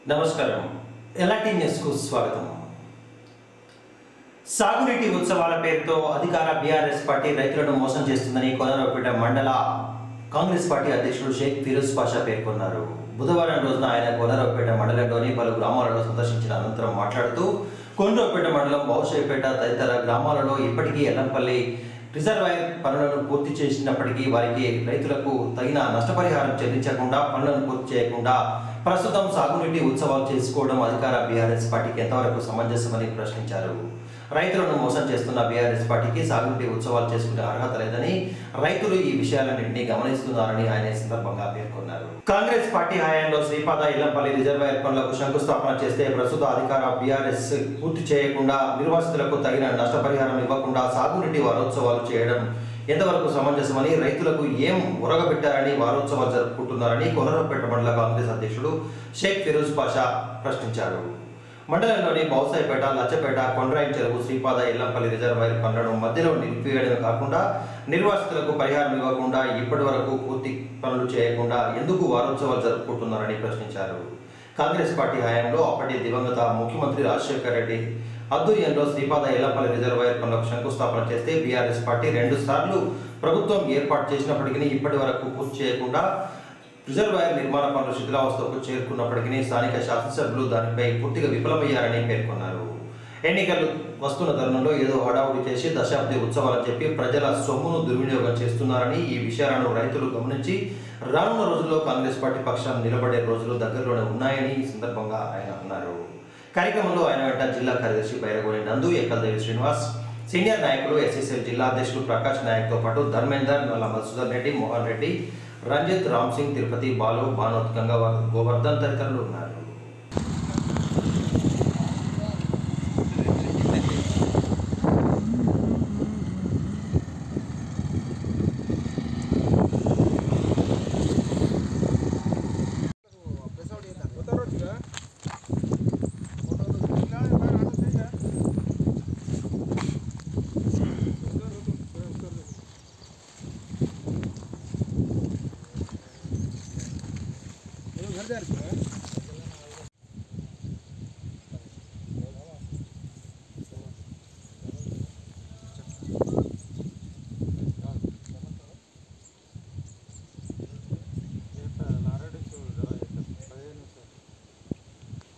నమస్కారం ఎలాంటి న్యూస్కు స్వాగతం సాగునీటి ఉత్సవాల పేరుతో అధికార బీఆర్ఎస్ పార్టీ రైతులను మోసం చేస్తుందని కొనరావుపేట మండల కాంగ్రెస్ పార్టీ అధ్యక్షుడు షేక్ ఫిరోజ్ పాషా పేర్కొన్నారు బుధవారం రోజున ఆయన కొనరావుపేట మండలంలోని పలు గ్రామాలలో సందర్శించిన అనంతరం మాట్లాడుతూ కొండ్రావుపేట మండలం బహుశేపేట తదితర గ్రామాలలో ఇప్పటికీ ఎల్లంపల్లి రిజర్వాయర్ పనులను పూర్తి చేసినప్పటికీ వారికి రైతులకు తగిన నష్టపరిహారం చెల్లించకుండా పనులను పూర్తి చేయకుండా ప్రస్తుతం సాగునీటి ఉత్సవాలు చేసుకోవడం అధికార బీఆర్ఎస్ పార్టీకి ఎంతవరకు సమంజసమని ప్రశ్నించారు రైతులను మోసం చేస్తున్న బీఆర్ఎస్ పార్టీకి సాగునీటి ఉత్సవాలు చేసుకునే అర్హత లేదని రైతులు ఈ విషయాలన్నింటినీ గమనిస్తున్నారని ఆయన ఈ సందర్భంగా పేర్కొన్నారు కాంగ్రెస్ పార్టీ హయాంలో శ్రీపాద ఇల్లంపల్లి రిజర్వాయర్ పనులకు శంకుస్థాపన చేస్తే ప్రస్తుత అధికార బీఆర్ఎస్ పూర్తి చేయకుండా నిర్వాసితులకు తగిన నష్టపరిహారం ఇవ్వకుండా సాగునీటి వారోత్సవాలు చేయడం ఎంతవరకు సమంజసమని రైతులకు ఏం ఉరగబెట్టారని వారోత్సవాలు జరుపుకుంటున్నారని కొనరపేట మండల కాంగ్రెస్ అధ్యక్షుడు షేక్ ఫిరోజ్ పాషా ప్రశ్నించారు మండలంలోని బౌసాయిపేట లచ్చపేట కొండ్రాయి చెరువు శ్రీపాద ఇల్లంపల్లి రిజర్వాయర్ పనులను మధ్యలో నిలిపివేయడమే కాకుండా నిర్వాసితులకు పరిహారం ఇవ్వకుండా ఇప్పటి వరకు పూర్తి పనులు చేయకుండా ఎందుకు వారోత్సవాలు జరుపుకుంటున్నారని ప్రశ్నించారు కాంగ్రెస్ పార్టీ హయాంలో అప్పటి దివంగత ముఖ్యమంత్రి రాజశేఖర రెడ్డి ఆధ్వర్యంలో శ్రీపాద ఇళ్లపల్లి రిజర్వాయర్ పనులకు శంకుస్థాపన చేస్తే బీఆర్ఎస్ పార్టీ రెండు సార్లు ప్రభుత్వం ఏర్పాటు చేసినప్పటికీ ఇప్పటి వరకు పూర్తి చేయకుండా రిజర్వాయర్ నిర్మాణ పనులు శిథిలావస్థకు చేరుకున్నప్పటికీ స్థానిక శాసనసభ్యులు దానిపై పూర్తిగా విఫలమయ్యారని పేర్కొన్నారు ఎన్నికలు వస్తున్న తరుణంలో ఏదో హడావుడి చేసి దశాబ్ది ఉత్సవాలు చెప్పి ప్రజల సొమ్మును దుర్వినియోగం చేస్తున్నారని ఈ విషయాలను రైతులు గమనించి రానున్న రోజుల్లో కాంగ్రెస్ పార్టీ పక్షాన్ని నిలబడే రోజులు దగ్గరలోనే ఉన్నాయని ఈ సందర్భంగా ఆయన అన్నారు కార్యక్రమంలో ఆయన వెంట జిల్లా కార్యదర్శి బైరగోని నందు ఎక్కలదేవి శ్రీనివాస్ సీనియర్ నాయకులు ఎస్ఎస్ఎల్ జిల్లా అధ్యక్షులు ప్రకాష్ నాయక్తో పాటు ధర్మేందర్ నల్ల మధుసూదన్ రెడ్డి మోహన్ రెడ్డి రంజిత్ రామ్ సింగ్ తిరుపతి బాలు భానోత్ గంగావర్ గోవర్ధన్ తదితరులు ఉన్నారు घर जा रही